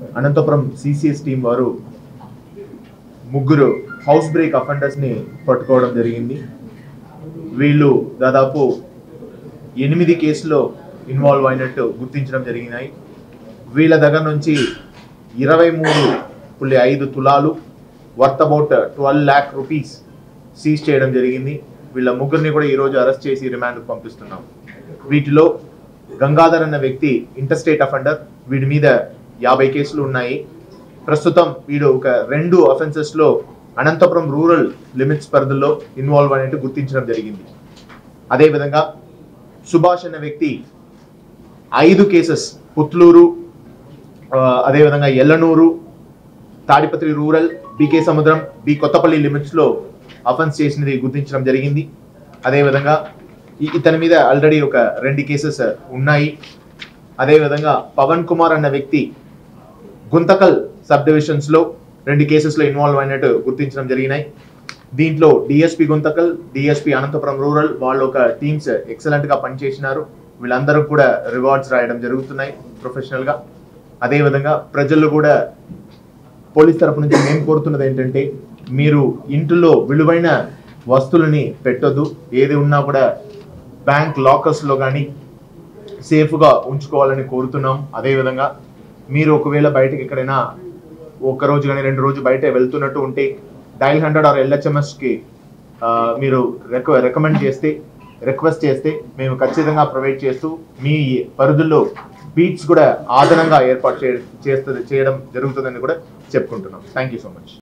Anantapuram CCS team వారు ముగ్గురు house break అఫెండర్స్ని పట్టుకోవడం జరిగింది వీళ్ళు దాదాపు ఎనిమిది కేసులో ఇన్వాల్వ్ అయినట్టు గుర్తించడం జరిగినాయి వీళ్ళ దగ్గర నుంచి ఇరవై మూడు పుల్లి ఐదు తులాలు worth about twelve lakh rupees seize చేయడం జరిగింది వీళ్ళ ముగ్గురిని కూడా ఈరోజు అరెస్ట్ చేసి రిమాండ్కు పంపిస్తున్నాం వీటిలో గంగాధర్ అన్న వ్యక్తి ఇంటర్స్టేట్ అఫెండర్ వీడి మీద యాభై కేసులు ఉన్నాయి ప్రస్తుతం వీడు ఒక రెండు అఫెన్సెస్లో అనంతపురం రూరల్ లిమిట్స్ పరిధిలో ఇన్వాల్వ్ అయినట్టు గుర్తించడం జరిగింది అదేవిధంగా సుభాష్ అనే వ్యక్తి ఐదు కేసెస్ పుత్లూరు ఆ, అదేవిధంగా Yellanur Tadipatri rural B K Samudram B Kothapalli లిమిట్స్లో అఫెన్స్ చేసినది గుర్తించడం జరిగింది అదేవిధంగా ఈ- ఇతని మీద ఆల్రెడీ ఒక రెండు కేసెస్ ఉన్నాయి అదేవిధంగా పవన్ కుమార్ అన్న వ్యక్తి గుంతకల్ సబ్ డివిజన్స్లో రెండు కేసెస్లో ఇన్వాల్వ్ అయినట్టు గుర్తించడం జరిగినాయి దీంట్లో DSP Guntakal DSP Anantapuram rural వాళ్ళు ఒక టీమ్స్ ఎక్సలెంట్ గా పనిచేసినారు వీళ్ళందరూ కూడా రివార్డ్స్ రాయడం జరుగుతున్నాయి ప్రొఫెషనల్ గా అదేవిధంగా ప్రజలు కూడా పోలీస్ తరపు నుంచి మేము కోరుతున్నది ఏంటంటే మీరు ఇంటిలో విలువైన వస్తువులని పెట్టొద్దు ఏది ఉన్నా కూడా బ్యాంక్ లాకర్స్లో కానీ సేఫ్గా ఉంచుకోవాలని కోరుతున్నాం అదేవిధంగా మీరు ఒకవేళ బయటకి ఎక్కడైనా ఒక రోజు కానీ రెండు రోజు బయట వెళ్తున్నట్టు ఉంటే డైల్ హండ్రెడ్ ఆర్ ఎల్హెచ్ఎంఎస్కి మీరు రెక రికమెండ్ చేస్తే రిక్వెస్ట్ చేస్తే మేము ఖచ్చితంగా ప్రొవైడ్ చేస్తూ మీ పరిధుల్లో బీట్స్ కూడా ఆదనంగా ఏర్పాటు చే చేస్తుంది చేయడం జరుగుతుందని కూడా చెప్పుకుంటున్నాం థ్యాంక్ యూ సో మచ్